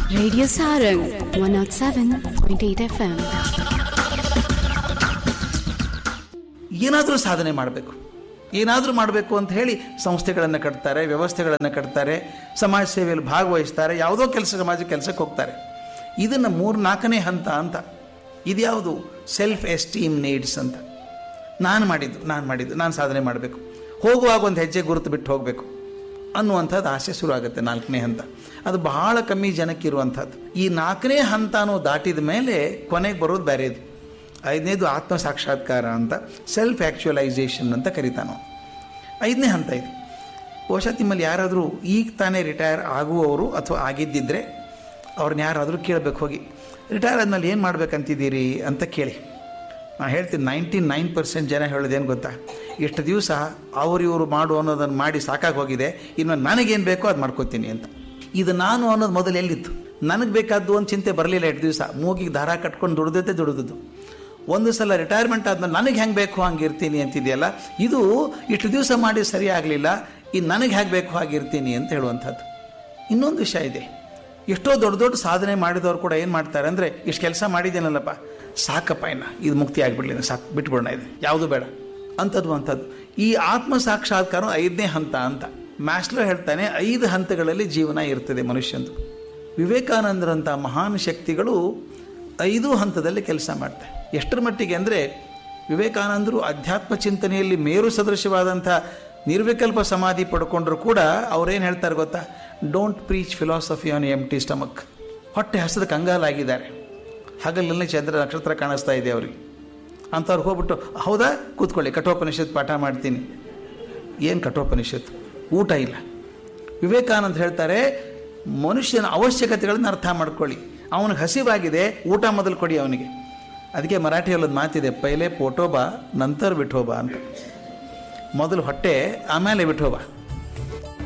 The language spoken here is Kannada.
Radio Sarang 107.8 FM. ಏನಾದರೂ ಸಾಧನೆ ಮಾಡಬೇಕು ಏನಾದರೂ ಮಾಡಬೇಕು ಅಂತ ಹೇಳಿ ಸಂಸ್ಥೆಗಳನ್ನು ಕಟ್ತಾರೆ ವ್ಯವಸ್ಥೆಗಳನ್ನು ಕಟ್ತಾರೆ ಸಮಾಜ ಸೇವೆಯಲ್ಲಿ ಭಾಗವಹಿಸ್ತಾರೆ ಯಾವುದೋ ಕೆಲಸ ಸಮಾಜ ಕೆಲಸಕ್ಕೆ ಹೋಗ್ತಾರೆ ಇದನ್ನು ಮೂರು ನಾಲ್ಕನೇ ಹಂತ ಅಂತ ಇದ್ಯಾವುದು ಸೆಲ್ಫ್ ಎಸ್ಟೀಮ್ ನೀಡ್ಸ್ ಅಂತ ನಾನು ಮಾಡಿದ್ದು ನಾನು ಮಾಡಿದ್ದು ನಾನು ಸಾಧನೆ ಮಾಡಬೇಕು ಹೋಗುವಾಗ ಒಂದು ಹೆಜ್ಜೆ ಗುರುತು ಬಿಟ್ಟು ಹೋಗಬೇಕು ಅನ್ನುವಂಥದ್ದು ಆಸೆ ಶುರು ಆಗುತ್ತೆ ನಾಲ್ಕನೇ ಹಂತ ಅದು ಬಹಳ ಕಮ್ಮಿ ಜನಕ್ಕಿರುವಂಥದ್ದು ಈ ನಾಲ್ಕನೇ ಹಂತನೂ ದಾಟಿದ ಮೇಲೆ ಕೊನೆಗೆ ಬರೋದು ಬೇರೆದು ಐದನೇದು ಆತ್ಮ ಸಾಕ್ಷಾತ್ಕಾರ ಅಂತ ಸೆಲ್ಫ್ ಆ್ಯಕ್ಚುಲೈಸೇಷನ್ ಅಂತ ಕರಿತಾನೋ ಐದನೇ ಹಂತ ಇದು ಬಹುಶಃ ನಿಮ್ಮಲ್ಲಿ ಯಾರಾದರೂ ಈಗ ತಾನೇ ರಿಟೈರ್ ಆಗುವವರು ಅಥವಾ ಆಗಿದ್ದಿದ್ರೆ ಅವ್ರನ್ನ ಯಾರಾದರೂ ಕೇಳಬೇಕು ಹೋಗಿ ರಿಟೈರ್ ಆದ್ಮೇಲೆ ಏನು ಮಾಡ್ಬೇಕಂತಿದ್ದೀರಿ ಅಂತ ಕೇಳಿ ನಾನು ಹೇಳ್ತೀನಿ ನೈಂಟಿ ನೈನ್ ಪರ್ಸೆಂಟ್ ಜನ ಹೇಳೋದೇನು ಗೊತ್ತಾ ಇಷ್ಟು ದಿವಸ ಅವ್ರು ಇವರು ಮಾಡು ಅನ್ನೋದನ್ನು ಮಾಡಿ ಸಾಕಾಗಿ ಹೋಗಿದೆ ಇನ್ನು ನನಗೇನು ಬೇಕೋ ಅದು ಮಾಡ್ಕೋತೀನಿ ಅಂತ ಇದು ನಾನು ಅನ್ನೋದು ಮೊದಲು ಎಲ್ಲಿತ್ತು ನನಗೆ ಬೇಕಾದ್ದು ಒಂದು ಚಿಂತೆ ಬರಲಿಲ್ಲ ಎಷ್ಟು ದಿವಸ ಮೂಗಿಗೆ ದಾರ ಕಟ್ಕೊಂಡು ದುಡ್ದೈತೆ ದುಡಿದದ್ದು ಒಂದು ಸಲ ರಿಟೈರ್ಮೆಂಟ್ ಆದ್ಮೇಲೆ ನನಗೆ ಹೆಂಗೆ ಬೇಕು ಹಂಗೆ ಇರ್ತೀನಿ ಅಂತಿದೆಯಲ್ಲ ಇದು ಇಷ್ಟು ದಿವಸ ಮಾಡಿ ಸರಿ ಆಗಲಿಲ್ಲ ಇನ್ನು ನನಗೆ ಹೇಗೆ ಬೇಕು ಹಾಗೆ ಇರ್ತೀನಿ ಅಂತ ಹೇಳುವಂಥದ್ದು ಇನ್ನೊಂದು ವಿಷಯ ಇದೆ ಎಷ್ಟೋ ದೊಡ್ಡ ದೊಡ್ಡ ಸಾಧನೆ ಮಾಡಿದವರು ಕೂಡ ಏನು ಮಾಡ್ತಾರೆ ಅಂದರೆ ಇಷ್ಟು ಕೆಲಸ ಮಾಡಿದ್ದೇನಲ್ಲಪ್ಪ ಸಾಕಪ್ಪ ಇನ್ನ ಇದು ಮುಕ್ತಿ ಆಗಿಬಿಡ್ಲಿ ಸಾಕು ಬಿಟ್ಬಿಡೋಣ ಇದು ಯಾವುದು ಬೇಡ ಅಂಥದ್ದು ಅಂಥದ್ದು ಈ ಆತ್ಮ ಸಾಕ್ಷಾತ್ಕಾರ ಐದನೇ ಹಂತ ಅಂತ ಮ್ಯಾಸ್ಲೋ ಹೇಳ್ತಾನೆ ಐದು ಹಂತಗಳಲ್ಲಿ ಜೀವನ ಇರ್ತದೆ ಮನುಷ್ಯಂದು ವಿವೇಕಾನಂದರಂಥ ಮಹಾನ್ ಶಕ್ತಿಗಳು ಐದು ಹಂತದಲ್ಲಿ ಕೆಲಸ ಮಾಡ್ತಾರೆ ಎಷ್ಟರ ಮಟ್ಟಿಗೆ ಅಂದರೆ ವಿವೇಕಾನಂದರು ಅಧ್ಯಾತ್ಮ ಚಿಂತನೆಯಲ್ಲಿ ಮೇರು ಸದೃಶವಾದಂಥ ನಿರ್ವಿಕಲ್ಪ ಸಮಾಧಿ ಪಡ್ಕೊಂಡ್ರು ಕೂಡ ಅವ್ರೇನು ಹೇಳ್ತಾರೆ ಗೊತ್ತಾ don't preach philosophy on empty stomach ಹೊಟ್ಟೆ ಹಸದ ಕಂಗಾಲಾಗಿದ್ದಾರೆ ಹಗಲಲ್ಲಿ ಚಂದ್ರ ನಕ್ಷತ್ರ ಕಾಣಿಸ್ತಾ ಇದೆ ಅವ್ರಿಗೆ ಅಂಥವ್ರು ಹೋಗ್ಬಿಟ್ಟು ಹೌದಾ ಕೂತ್ಕೊಳ್ಳಿ ಕಠೋಪನಿಷತ್ ಪಾಠ ಮಾಡ್ತೀನಿ ಏನು ಕಠೋಪನಿಷತ್ ಊಟ ಇಲ್ಲ ವಿವೇಕಾನಂದ ಹೇಳ್ತಾರೆ ಮನುಷ್ಯನ ಅವಶ್ಯಕತೆಗಳನ್ನು ಅರ್ಥ ಮಾಡ್ಕೊಳ್ಳಿ ಅವನಿಗೆ ಹಸಿವಾಗಿದೆ ಊಟ ಮೊದಲು ಕೊಡಿ ಅವನಿಗೆ ಅದಕ್ಕೆ ಮರಾಠಿಯಲ್ಲೊಂದು ಮಾತಿದೆ ಪೈಲೆ ಪೋಟೋಬಾ ನಂತರ ಬಿಠೋಬಾ ಅಂತ ಮೊದಲು ಹೊಟ್ಟೆ ಆಮೇಲೆ ಬಿಠೋಬಾ